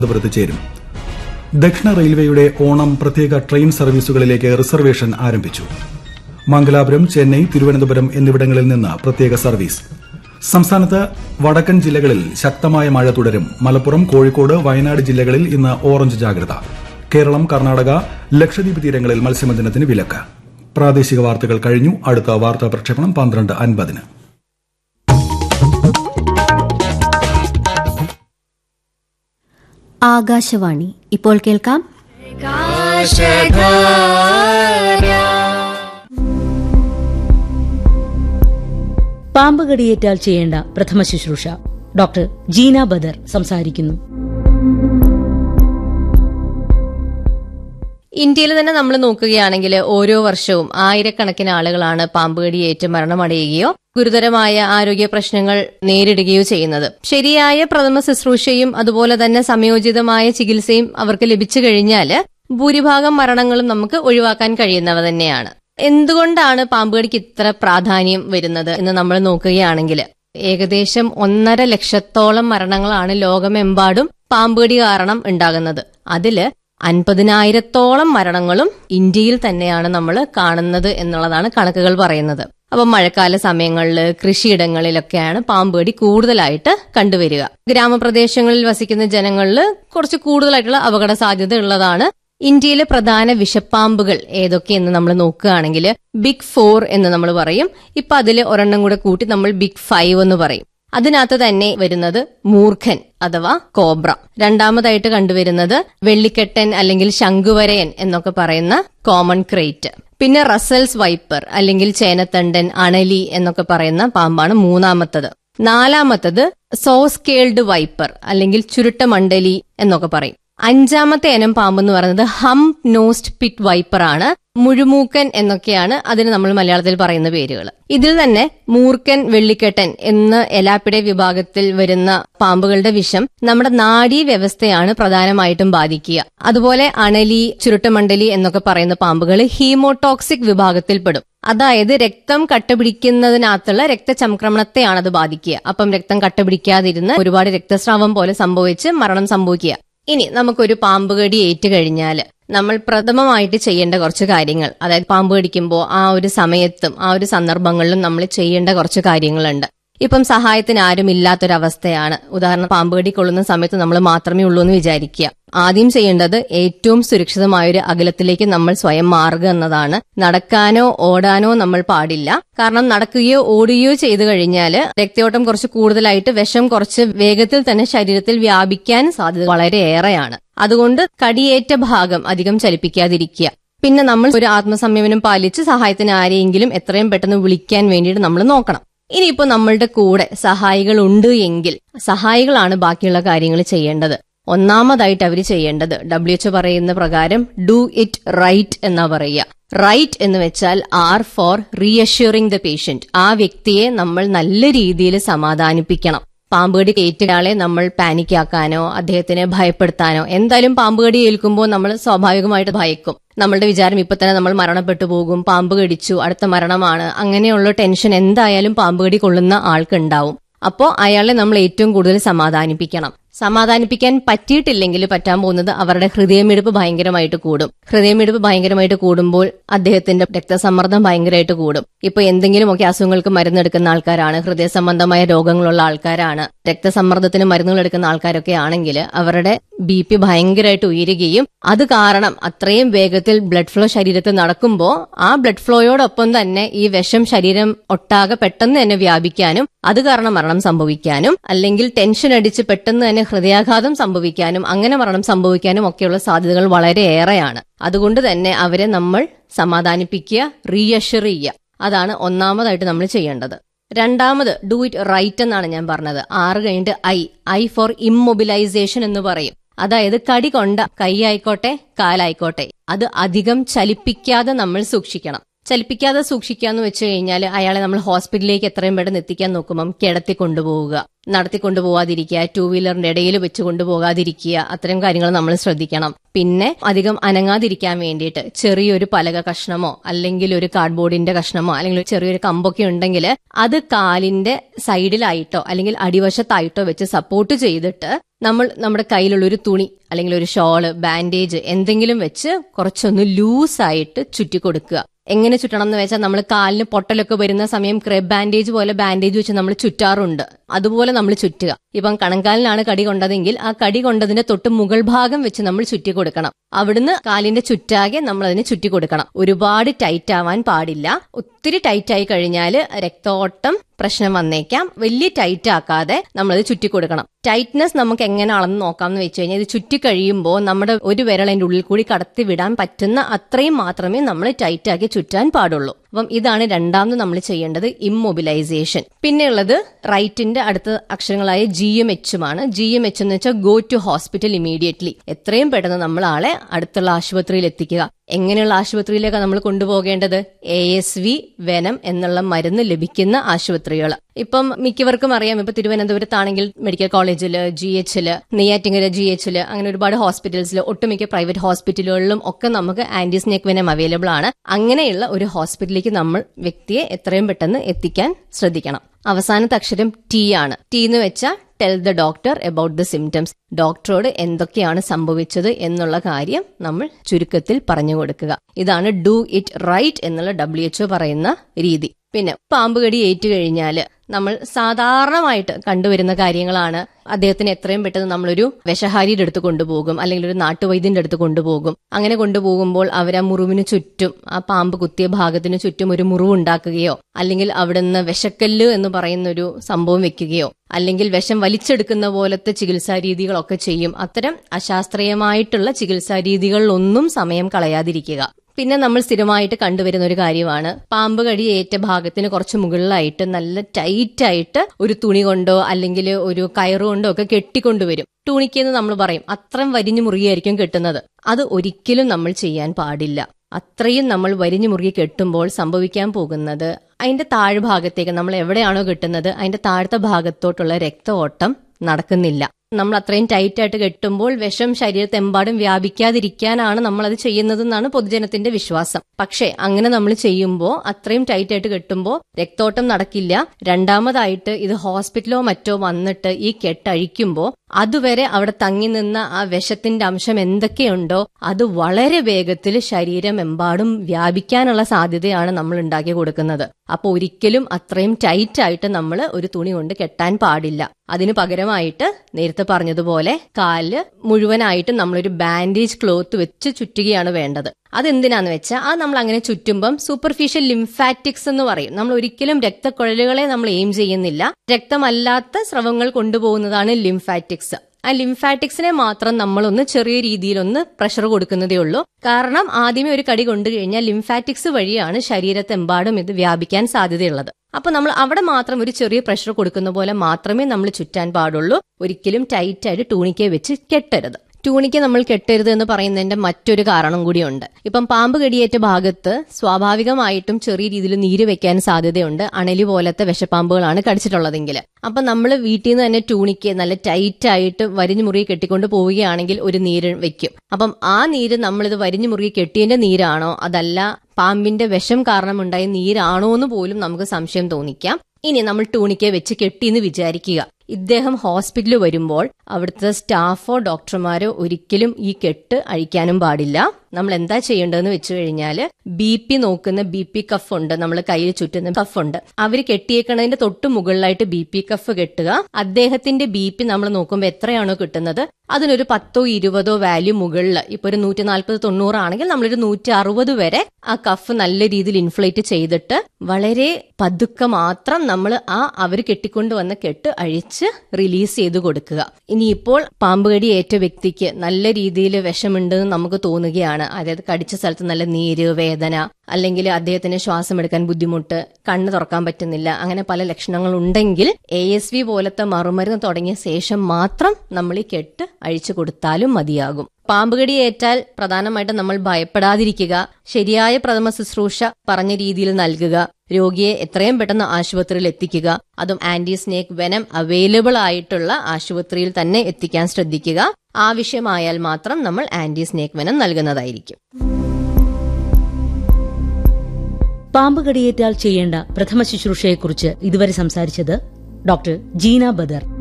തിരുവനന്തപുരത്ത് ചേരും ദക്ഷിണ റെയിൽവേയുടെ ഓണം പ്രത്യേക ട്രെയിൻ സർവീസുകളിലേക്ക് റിസർവേഷൻ ആരംഭിച്ചു മംഗലാപുരം ചെന്നൈ തിരുവനന്തപുരം എന്നിവിടങ്ങളിൽ നിന്ന് പ്രത്യേക സർവീസ് സംസ്ഥാനത്ത് വടക്കൻ ജില്ലകളിൽ ശക്തമായ മഴ തുടരും മലപ്പുറം കോഴിക്കോട് വയനാട് ജില്ലകളിൽ ഇന്ന് ഓറഞ്ച് ജാഗ്രത കേരളം കർണാടക ലക്ഷദ്വീപ് തീരങ്ങളിൽ മത്സ്യബന്ധനത്തിന് വിലക്ക് പ്രാദേശിക വാർത്തകൾ കഴിഞ്ഞു അടുത്ത വാർത്താ പ്രക്ഷേപണം പന്ത്രണ്ട് അൻപതിന് ആകാശവാണി ഇപ്പോൾ കേൾക്കാം പാമ്പ് കടിയേറ്റാൽ ചെയ്യേണ്ട പ്രഥമ ശുശ്രൂഷ ഡോക്ടർ ജീന ബദർ സംസാരിക്കുന്നു ഇന്ത്യയിൽ തന്നെ നമ്മൾ നോക്കുകയാണെങ്കിൽ ഓരോ വർഷവും ആയിരക്കണക്കിന് ആളുകളാണ് പാമ്പുകടിയേറ്റ് മരണമടയുകയോ ഗുരുതരമായ ആരോഗ്യ പ്രശ്നങ്ങൾ നേരിടുകയോ ചെയ്യുന്നത് ശരിയായ പ്രഥമ ശുശ്രൂഷയും അതുപോലെ തന്നെ സംയോജിതമായ ചികിത്സയും അവർക്ക് ലഭിച്ചു കഴിഞ്ഞാൽ ഭൂരിഭാഗം മരണങ്ങളും നമുക്ക് ഒഴിവാക്കാൻ കഴിയുന്നവ തന്നെയാണ് എന്തുകൊണ്ടാണ് പാമ്പുകടിക്ക് ഇത്ര പ്രാധാന്യം വരുന്നത് എന്ന് നമ്മൾ നോക്കുകയാണെങ്കിൽ ഏകദേശം ഒന്നര ലക്ഷത്തോളം മരണങ്ങളാണ് ലോകമെമ്പാടും പാമ്പുകടി കാരണം ഉണ്ടാകുന്നത് അതില് അൻപതിനായിരത്തോളം മരണങ്ങളും ഇന്ത്യയിൽ തന്നെയാണ് നമ്മൾ കാണുന്നത് എന്നുള്ളതാണ് കണക്കുകൾ പറയുന്നത് അപ്പം മഴക്കാല സമയങ്ങളിൽ കൃഷിയിടങ്ങളിലൊക്കെയാണ് പാമ്പുകടി കൂടുതലായിട്ട് കണ്ടുവരിക ഗ്രാമപ്രദേശങ്ങളിൽ വസിക്കുന്ന ജനങ്ങളിൽ കുറച്ച് കൂടുതലായിട്ടുള്ള അപകട സാധ്യത ഉള്ളതാണ് ഇന്ത്യയിലെ പ്രധാന വിഷപ്പാമ്പുകൾ ഏതൊക്കെയെന്ന് നമ്മൾ നോക്കുകയാണെങ്കിൽ ബിഗ് ഫോർ എന്ന് നമ്മൾ പറയും ഇപ്പൊ അതിൽ ഒരെണ്ണം കൂടെ കൂട്ടി നമ്മൾ ബിഗ് ഫൈവ് എന്ന് പറയും അതിനകത്ത് തന്നെ വരുന്നത് മൂർഖൻ അഥവാ കോബ്ര രണ്ടാമതായിട്ട് കണ്ടുവരുന്നത് വെള്ളിക്കെട്ടൻ അല്ലെങ്കിൽ ശംഖുവരയൻ എന്നൊക്കെ പറയുന്ന കോമൺ ക്രേറ്റ് പിന്നെ റസൽസ് വൈപ്പർ അല്ലെങ്കിൽ ചേനത്തണ്ടൻ അണലി എന്നൊക്കെ പറയുന്ന പാമ്പാണ് മൂന്നാമത്തത് നാലാമത്തത് സോസ്കേൾഡ് വൈപ്പർ അല്ലെങ്കിൽ ചുരുട്ടമണ്ഡലി എന്നൊക്കെ പറയും അഞ്ചാമത്തെ ഇനം പാമ്പ് എന്ന് പറയുന്നത് ഹം നോസ്റ്റ് പിറ്റ് വൈപ്പർ ആണ് മുഴുമൂക്കൻ എന്നൊക്കെയാണ് അതിന് നമ്മൾ മലയാളത്തിൽ പറയുന്ന പേരുകൾ ഇതിൽ തന്നെ മൂർക്കൻ വെള്ളിക്കെട്ടൻ എന്ന എലാപ്പിടെ വിഭാഗത്തിൽ വരുന്ന പാമ്പുകളുടെ വിഷം നമ്മുടെ നാഡീ വ്യവസ്ഥയാണ് പ്രധാനമായിട്ടും ബാധിക്കുക അതുപോലെ അണലി ചുരുട്ടമണ്ഡലി എന്നൊക്കെ പറയുന്ന പാമ്പുകൾ ഹീമോടോക്സിക് വിഭാഗത്തിൽപ്പെടും അതായത് രക്തം കട്ടപിടിക്കുന്നതിനകത്തുള്ള രക്തചംക്രമണത്തെയാണ് അത് ബാധിക്കുക അപ്പം രക്തം കട്ടപിടിക്കാതിരുന്ന് ഒരുപാട് രക്തസ്രാവം പോലെ സംഭവിച്ച് മരണം സംഭവിക്കുക ഇനി നമുക്കൊരു പാമ്പ് കടി ഏറ്റു കഴിഞ്ഞാൽ നമ്മൾ പ്രഥമമായിട്ട് ചെയ്യേണ്ട കുറച്ച് കാര്യങ്ങൾ അതായത് പാമ്പ് കടിക്കുമ്പോൾ ആ ഒരു സമയത്തും ആ ഒരു സന്ദർഭങ്ങളിലും നമ്മൾ ചെയ്യേണ്ട കുറച്ച് കാര്യങ്ങളുണ്ട് ഇപ്പം സഹായത്തിന് ആരും ഇല്ലാത്തൊരവസ്ഥയാണ് ഉദാഹരണം പാമ്പ് കടി കൊള്ളുന്ന സമയത്ത് നമ്മൾ മാത്രമേ ഉള്ളൂ എന്ന് വിചാരിക്കുക ആദ്യം ചെയ്യേണ്ടത് ഏറ്റവും സുരക്ഷിതമായ ഒരു അകലത്തിലേക്ക് നമ്മൾ സ്വയം മാറുക എന്നതാണ് നടക്കാനോ ഓടാനോ നമ്മൾ പാടില്ല കാരണം നടക്കുകയോ ഓടുകയോ ചെയ്തു കഴിഞ്ഞാൽ രക്തയോട്ടം കുറച്ച് കൂടുതലായിട്ട് വിഷം കുറച്ച് വേഗത്തിൽ തന്നെ ശരീരത്തിൽ വ്യാപിക്കാൻ സാധ്യത വളരെയേറെയാണ് അതുകൊണ്ട് കടിയേറ്റ ഭാഗം അധികം ചലിപ്പിക്കാതിരിക്കുക പിന്നെ നമ്മൾ ഒരു ആത്മസംയമനം പാലിച്ച് സഹായത്തിന് ആരെയെങ്കിലും എത്രയും പെട്ടെന്ന് വിളിക്കാൻ വേണ്ടിയിട്ട് നമ്മൾ നോക്കണം ഇനിയിപ്പോ നമ്മളുടെ കൂടെ സഹായികൾ ഉണ്ട് എങ്കിൽ സഹായികളാണ് ബാക്കിയുള്ള കാര്യങ്ങൾ ചെയ്യേണ്ടത് ഒന്നാമതായിട്ട് അവർ ചെയ്യേണ്ടത് ഡബ്ല്യു എച്ച് പറയുന്ന പ്രകാരം ഡു ഇറ്റ് റൈറ്റ് എന്നാ പറയുക റൈറ്റ് എന്ന് വെച്ചാൽ R for reassuring the patient ആ വ്യക്തിയെ നമ്മൾ നല്ല രീതിയിൽ സമാധാനിപ്പിക്കണം പാമ്പുകടി ഏറ്റയാളെ നമ്മൾ പാനിക് ആക്കാനോ അദ്ദേഹത്തിനെ ഭയപ്പെടുത്താനോ എന്തായാലും പാമ്പുകടി ഏൽക്കുമ്പോൾ നമ്മൾ സ്വാഭാവികമായിട്ട് ഭയക്കും നമ്മളുടെ വിചാരം ഇപ്പൊ തന്നെ നമ്മൾ മരണപ്പെട്ടു പോകും പാമ്പ് കടിച്ചു അടുത്ത മരണമാണ് അങ്ങനെയുള്ള ടെൻഷൻ എന്തായാലും പാമ്പുകടി കൊള്ളുന്ന ആൾക്കുണ്ടാവും അപ്പോ അയാളെ നമ്മൾ ഏറ്റവും കൂടുതൽ സമാധാനിപ്പിക്കണം സമാധാനിപ്പിക്കാൻ പറ്റിയിട്ടില്ലെങ്കിൽ പറ്റാൻ പോകുന്നത് അവരുടെ ഹൃദയമിടിപ്പ് ഭയങ്കരമായിട്ട് കൂടും ഹൃദയമിടിപ്പ് ഭയങ്കരമായിട്ട് കൂടുമ്പോൾ അദ്ദേഹത്തിന്റെ രക്തസമ്മർദ്ദം ഭയങ്കരമായിട്ട് കൂടും ഇപ്പൊ എന്തെങ്കിലുമൊക്കെ അസുഖങ്ങൾക്ക് മരുന്നെടുക്കുന്ന ആൾക്കാരാണ് ഹൃദയ സംബന്ധമായ രോഗങ്ങളുള്ള ആൾക്കാരാണ് രക്തസമ്മർദ്ദത്തിന് മരുന്നുകൾ എടുക്കുന്ന ആൾക്കാരൊക്കെ ആണെങ്കിൽ അവരുടെ ബി പി ഭയങ്കരമായിട്ട് ഉയരുകയും അത് കാരണം അത്രയും വേഗത്തിൽ ബ്ലഡ് ഫ്ലോ ശരീരത്തിൽ നടക്കുമ്പോൾ ആ ബ്ലഡ് ഫ്ലോയോടൊപ്പം തന്നെ ഈ വിഷം ശരീരം ഒട്ടാകെ പെട്ടെന്ന് തന്നെ വ്യാപിക്കാനും അത് കാരണം മരണം സംഭവിക്കാനും അല്ലെങ്കിൽ ടെൻഷൻ അടിച്ച് പെട്ടെന്ന് തന്നെ ഹൃദയാഘാതം സംഭവിക്കാനും അങ്ങനെ മരണം സംഭവിക്കാനും ഒക്കെയുള്ള സാധ്യതകൾ വളരെയേറെയാണ് അതുകൊണ്ട് തന്നെ അവരെ നമ്മൾ സമാധാനിപ്പിക്കുക റീഅഷർ ചെയ്യുക അതാണ് ഒന്നാമതായിട്ട് നമ്മൾ ചെയ്യേണ്ടത് രണ്ടാമത് ഡു ഇറ്റ് റൈറ്റ് എന്നാണ് ഞാൻ പറഞ്ഞത് ആറ് കഴിഞ്ഞിട്ട് ഐ ഐ ഫോർ ഇമ്മൊബിലൈസേഷൻ എന്ന് പറയും അതായത് കടി കൊണ്ട കൈ ആയിക്കോട്ടെ കാലായിക്കോട്ടെ അത് അധികം ചലിപ്പിക്കാതെ നമ്മൾ സൂക്ഷിക്കണം ചലിപ്പിക്കാതെ സൂക്ഷിക്കാന്ന് വെച്ച് കഴിഞ്ഞാൽ അയാളെ നമ്മൾ ഹോസ്പിറ്റലിലേക്ക് എത്രയും പെട്ടെന്ന് എത്തിക്കാൻ നോക്കുമ്പം കിടത്തി കൊണ്ടുപോവുക നടത്തി കൊണ്ടുപോകാതിരിക്കുക ടൂ വീലറിന്റെ ഇടയിൽ വെച്ച് കൊണ്ടുപോകാതിരിക്കുക അത്തരം കാര്യങ്ങൾ നമ്മൾ ശ്രദ്ധിക്കണം പിന്നെ അധികം അനങ്ങാതിരിക്കാൻ വേണ്ടിയിട്ട് ചെറിയൊരു പലക കഷ്ണമോ അല്ലെങ്കിൽ ഒരു കാർഡ്ബോർഡിന്റെ കഷ്ണമോ അല്ലെങ്കിൽ ചെറിയൊരു കമ്പൊക്കെ ഉണ്ടെങ്കിൽ അത് കാലിന്റെ സൈഡിലായിട്ടോ അല്ലെങ്കിൽ അടിവശത്തായിട്ടോ വെച്ച് സപ്പോർട്ട് ചെയ്തിട്ട് നമ്മൾ നമ്മുടെ കയ്യിലുള്ള ഒരു തുണി അല്ലെങ്കിൽ ഒരു ഷോള് ബാൻഡേജ് എന്തെങ്കിലും വെച്ച് കുറച്ചൊന്ന് ലൂസായിട്ട് ചുറ്റി കൊടുക്കുക എങ്ങനെ ചുറ്റണം എന്ന് വെച്ചാൽ നമ്മൾ കാലിന് പൊട്ടലൊക്കെ വരുന്ന സമയം ക്രെബ് ബാൻഡേജ് പോലെ ബാൻഡേജ് വെച്ച് നമ്മൾ ചുറ്റാറുണ്ട് അതുപോലെ നമ്മൾ ചുറ്റുക ഇപ്പം കണങ്കാലിനാണ് കടി കൊണ്ടതെങ്കിൽ ആ കടി കൊണ്ടതിന്റെ തൊട്ട് മുകൾ ഭാഗം വെച്ച് നമ്മൾ ചുറ്റി കൊടുക്കണം അവിടുന്ന് കാലിന്റെ ചുറ്റാകെ നമ്മൾ അതിനെ ചുറ്റി കൊടുക്കണം ഒരുപാട് ടൈറ്റ് ആവാൻ പാടില്ല ഒത്തിരി ടൈറ്റ് ആയി കഴിഞ്ഞാൽ രക്തോട്ടം പ്രശ്നം വന്നേക്കാം വലിയ ടൈറ്റ് ആക്കാതെ നമ്മളത് ചുറ്റി കൊടുക്കണം ടൈറ്റ്നെസ് നമുക്ക് എങ്ങനെ അളന്ന് നോക്കാം എന്ന് വെച്ച് കഴിഞ്ഞാൽ ഇത് ചുറ്റി കഴിയുമ്പോൾ നമ്മുടെ ഒരു വിരൽ അതിന്റെ ഉള്ളിൽ കൂടി കടത്തി വിടാൻ പറ്റുന്ന അത്രയും മാത്രമേ നമ്മൾ ടൈറ്റ് ആക്കി ചുറ്റാൻ പാടുള്ളൂ അപ്പം ഇതാണ് രണ്ടാമത് നമ്മൾ ചെയ്യേണ്ടത് ഇമ്മൊബിലൈസേഷൻ പിന്നെയുള്ളത് റൈറ്റിന്റെ അടുത്ത അക്ഷരങ്ങളായ ജി എം എച്ചുമാണ് ജി എം എച്ച് എന്ന് വെച്ചാൽ ഗോ ടു ഹോസ്പിറ്റൽ ഇമീഡിയറ്റ്ലി എത്രയും പെട്ടെന്ന് നമ്മൾ ആളെ അടുത്തുള്ള ആശുപത്രിയിൽ എത്തിക്കുക എങ്ങനെയുള്ള ആശുപത്രിയിലേക്കാണ് നമ്മൾ കൊണ്ടുപോകേണ്ടത് എ എസ് വി വെനം എന്നുള്ള മരുന്ന് ലഭിക്കുന്ന ആശുപത്രികൾ ഇപ്പം മിക്കവർക്കും അറിയാം ഇപ്പൊ തിരുവനന്തപുരത്താണെങ്കിൽ മെഡിക്കൽ കോളേജില് ജി എച്ചില് നെയ്യാറ്റിങ്കര ജി എച്ചില് അങ്ങനെ ഒരുപാട് ഹോസ്പിറ്റൽസിൽ ഒട്ടുമിക്ക പ്രൈവറ്റ് ഹോസ്പിറ്റലുകളിലും ഒക്കെ നമുക്ക് ആന്റിസ്നേക് വെനം അവൈലബിൾ ആണ് അങ്ങനെയുള്ള ഒരു ഹോസ്പിറ്റലിലേക്ക് നമ്മൾ വ്യക്തിയെ എത്രയും പെട്ടെന്ന് എത്തിക്കാൻ ശ്രദ്ധിക്കണം അവസാനത്തെ അക്ഷരം ടി ആണ് ടി എന്ന് വെച്ചാൽ tell the doctor about the symptoms ഡോക്ടറോട് എന്തൊക്കെയാണ് സംഭവിച്ചത് എന്നുള്ള കാര്യം നമ്മൾ ചുരുക്കത്തിൽ പറഞ്ഞു കൊടുക്കുക ഇതാണ് ഡു ഇറ്റ് റൈറ്റ് എന്നുള്ള ഡബ്ല്യു എച്ച്ഒ പറയുന്ന രീതി പിന്നെ പാമ്പ് കടി ഏറ്റു കഴിഞ്ഞാല് നമ്മൾ സാധാരണമായിട്ട് കണ്ടുവരുന്ന കാര്യങ്ങളാണ് അദ്ദേഹത്തിന് എത്രയും പെട്ടെന്ന് നമ്മളൊരു വിഷഹാരിയുടെ അടുത്ത് കൊണ്ടുപോകും അല്ലെങ്കിൽ ഒരു നാട്ടുവൈദ്യന്റെ അടുത്ത് കൊണ്ടുപോകും അങ്ങനെ കൊണ്ടുപോകുമ്പോൾ അവർ ആ മുറിവിന് ചുറ്റും ആ പാമ്പ് കുത്തിയ ഭാഗത്തിന് ചുറ്റും ഒരു മുറിവ് ഉണ്ടാക്കുകയോ അല്ലെങ്കിൽ അവിടുന്ന് വിഷക്കല്ല് എന്ന് പറയുന്ന ഒരു സംഭവം വെക്കുകയോ അല്ലെങ്കിൽ വിഷം വലിച്ചെടുക്കുന്ന പോലത്തെ ചികിത്സാ രീതികളൊക്കെ ചെയ്യും അത്തരം അശാസ്ത്രീയമായിട്ടുള്ള ചികിത്സാ രീതികളിലൊന്നും സമയം കളയാതിരിക്കുക പിന്നെ നമ്മൾ സ്ഥിരമായിട്ട് കണ്ടുവരുന്ന ഒരു കാര്യമാണ് പാമ്പ് കടി ഏറ്റ ഭാഗത്തിന് കുറച്ച് മുകളിലായിട്ട് നല്ല ടൈറ്റ് ആയിട്ട് ഒരു തുണി കൊണ്ടോ അല്ലെങ്കിൽ ഒരു കയറ് കൊണ്ടോ ഒക്കെ കെട്ടിക്കൊണ്ടുവരും തുണിക്കെന്ന് നമ്മൾ പറയും അത്രയും വരിഞ്ഞു മുറുകിയായിരിക്കും കെട്ടുന്നത് അത് ഒരിക്കലും നമ്മൾ ചെയ്യാൻ പാടില്ല അത്രയും നമ്മൾ വരിഞ്ഞു മുറുകി കെട്ടുമ്പോൾ സംഭവിക്കാൻ പോകുന്നത് അതിന്റെ താഴ്ഭാഗത്തേക്ക് നമ്മൾ എവിടെയാണോ കെട്ടുന്നത് അതിന്റെ താഴത്തെ ഭാഗത്തോട്ടുള്ള രക്ത ഓട്ടം നടക്കുന്നില്ല നമ്മൾ അത്രയും ടൈറ്റ് ആയിട്ട് കെട്ടുമ്പോൾ വിഷം ശരീരത്തെമ്പാടും വ്യാപിക്കാതിരിക്കാനാണ് നമ്മൾ അത് ചെയ്യുന്നതെന്നാണ് പൊതുജനത്തിന്റെ വിശ്വാസം പക്ഷേ അങ്ങനെ നമ്മൾ ചെയ്യുമ്പോൾ അത്രയും ടൈറ്റ് ആയിട്ട് കെട്ടുമ്പോൾ രക്തോട്ടം നടക്കില്ല രണ്ടാമതായിട്ട് ഇത് ഹോസ്പിറ്റലോ മറ്റോ വന്നിട്ട് ഈ കെട്ടഴിക്കുമ്പോൾ അതുവരെ അവിടെ തങ്ങി നിന്ന ആ വിഷത്തിന്റെ അംശം എന്തൊക്കെയുണ്ടോ അത് വളരെ വേഗത്തിൽ ശരീരമെമ്പാടും വ്യാപിക്കാനുള്ള സാധ്യതയാണ് നമ്മൾ ഉണ്ടാക്കി കൊടുക്കുന്നത് അപ്പൊ ഒരിക്കലും അത്രയും ടൈറ്റ് ആയിട്ട് നമ്മൾ ഒരു തുണി കൊണ്ട് കെട്ടാൻ പാടില്ല അതിന് പകരമായിട്ട് നേരത്തെ പറഞ്ഞതുപോലെ കാല് മുഴുവനായിട്ടും നമ്മളൊരു ബാൻഡേജ് ക്ലോത്ത് വെച്ച് ചുറ്റുകയാണ് വേണ്ടത് അതെന്തിനാന്ന് വെച്ചാൽ അത് നമ്മൾ അങ്ങനെ ചുറ്റുമ്പം സൂപ്പർഫിഷ്യൽ ലിംഫാറ്റിക്സ് എന്ന് പറയും നമ്മൾ ഒരിക്കലും രക്തക്കുഴലുകളെ നമ്മൾ എയിം ചെയ്യുന്നില്ല രക്തമല്ലാത്ത സ്രവങ്ങൾ കൊണ്ടുപോകുന്നതാണ് ലിംഫാറ്റിക്സ് ആ ലിംഫാറ്റിക്സിനെ മാത്രം നമ്മളൊന്ന് ചെറിയ രീതിയിലൊന്ന് പ്രഷർ കൊടുക്കുന്നതേ ഉള്ളൂ കാരണം ആദ്യമേ ഒരു കടി കൊണ്ടു കഴിഞ്ഞാൽ ലിംഫാറ്റിക്സ് വഴിയാണ് ശരീരത്തെമ്പാടും ഇത് വ്യാപിക്കാൻ സാധ്യതയുള്ളത് അപ്പൊ നമ്മൾ അവിടെ മാത്രം ഒരു ചെറിയ പ്രഷർ കൊടുക്കുന്ന പോലെ മാത്രമേ നമ്മൾ ചുറ്റാൻ പാടുള്ളൂ ഒരിക്കലും ടൈറ്റ് ആയിട്ട് ടൂണിക്കെ വെച്ച് കെട്ടരുത് ടൂണിക്ക് നമ്മൾ കെട്ടരുത് എന്ന് പറയുന്നതിന്റെ മറ്റൊരു കാരണം കൂടിയുണ്ട് ഇപ്പം പാമ്പ് കടിയേറ്റ ഭാഗത്ത് സ്വാഭാവികമായിട്ടും ചെറിയ രീതിയിൽ നീര് വെക്കാൻ സാധ്യതയുണ്ട് അണലി പോലത്തെ വിഷപ്പാമ്പുകളാണ് കടിച്ചിട്ടുള്ളതെങ്കിൽ അപ്പൊ നമ്മൾ വീട്ടിൽ നിന്ന് തന്നെ ടൂണിക്ക് നല്ല ടൈറ്റ് ആയിട്ട് വരിഞ്ഞു മുറുകി കെട്ടിക്കൊണ്ട് പോവുകയാണെങ്കിൽ ഒരു നീര് വെക്കും അപ്പം ആ നീര് നമ്മളിത് വരിഞ്ഞു മുറുകി കെട്ടിയതിന്റെ നീരാണോ അതല്ല പാമ്പിന്റെ വിഷം കാരണമുണ്ടായ നീരാണോ എന്ന് പോലും നമുക്ക് സംശയം തോന്നിക്കാം ഇനി നമ്മൾ ടൂണിക്കെ വെച്ച് കെട്ടിയെന്ന് വിചാരിക്കുക ഇദ്ദേഹം ഹോസ്പിറ്റലിൽ വരുമ്പോൾ അവിടുത്തെ സ്റ്റാഫോ ഡോക്ടർമാരോ ഒരിക്കലും ഈ കെട്ട് അഴിക്കാനും പാടില്ല നമ്മൾ എന്താ ചെയ്യേണ്ടതെന്ന് വെച്ച് കഴിഞ്ഞാൽ ബി പി നോക്കുന്ന ബി പി കഫ് ഉണ്ട് നമ്മൾ കയ്യിൽ ചുറ്റുന്ന കഫ് ഉണ്ട് അവർ കെട്ടിയേക്കണതിന്റെ തൊട്ട് മുകളിലായിട്ട് ബി പി കഫ് കെട്ടുക അദ്ദേഹത്തിന്റെ ബി പി നമ്മൾ നോക്കുമ്പോൾ എത്രയാണോ കിട്ടുന്നത് അതിനൊരു പത്തോ ഇരുപതോ വാല്യൂ മുകളിൽ ഇപ്പൊ ഒരു നൂറ്റി നാൽപ്പത് തൊണ്ണൂറാണെങ്കിൽ നമ്മളൊരു നൂറ്റി അറുപത് വരെ ആ കഫ് നല്ല രീതിയിൽ ഇൻഫ്ലേറ്റ് ചെയ്തിട്ട് വളരെ പതുക്കെ മാത്രം നമ്മൾ ആ അവർ കെട്ടിക്കൊണ്ടുവന്ന കെട്ട് അഴിച്ച് കടിച്ച് റിലീസ് ചെയ്ത് കൊടുക്കുക ഇനിയിപ്പോൾ പാമ്പ് കടി ഏറ്റ വ്യക്തിക്ക് നല്ല രീതിയിൽ വിഷമുണ്ടെന്ന് നമുക്ക് തോന്നുകയാണ് അതായത് കടിച്ച സ്ഥലത്ത് നല്ല നീര് വേദന അല്ലെങ്കിൽ അദ്ദേഹത്തിന് ശ്വാസം എടുക്കാൻ ബുദ്ധിമുട്ട് കണ്ണ് തുറക്കാൻ പറ്റുന്നില്ല അങ്ങനെ പല ലക്ഷണങ്ങൾ ഉണ്ടെങ്കിൽ എ എസ് വി പോലത്തെ മറുമരുന്ന് തുടങ്ങിയ ശേഷം മാത്രം നമ്മൾ ഈ കെട്ട് അഴിച്ചു കൊടുത്താലും മതിയാകും പാമ്പുകടി ഏറ്റാൽ പ്രധാനമായിട്ടും നമ്മൾ ഭയപ്പെടാതിരിക്കുക ശരിയായ പ്രഥമ ശുശ്രൂഷ പറഞ്ഞ രീതിയിൽ നൽകുക രോഗിയെ എത്രയും പെട്ടെന്ന് ആശുപത്രിയിൽ എത്തിക്കുക അതും ആന്റി സ്നേക്ക് വെനം അവൈലബിൾ ആയിട്ടുള്ള ആശുപത്രിയിൽ തന്നെ എത്തിക്കാൻ ശ്രദ്ധിക്കുക ആവശ്യമായാൽ മാത്രം നമ്മൾ ആന്റി സ്നേക്ക് വെനം നൽകുന്നതായിരിക്കും പാമ്പ് കടിയേറ്റാൽ ചെയ്യേണ്ട പ്രഥമ ശുശ്രൂഷയെക്കുറിച്ച് ഇതുവരെ സംസാരിച്ചത് ഡോക്ടർ ജീന ബദർ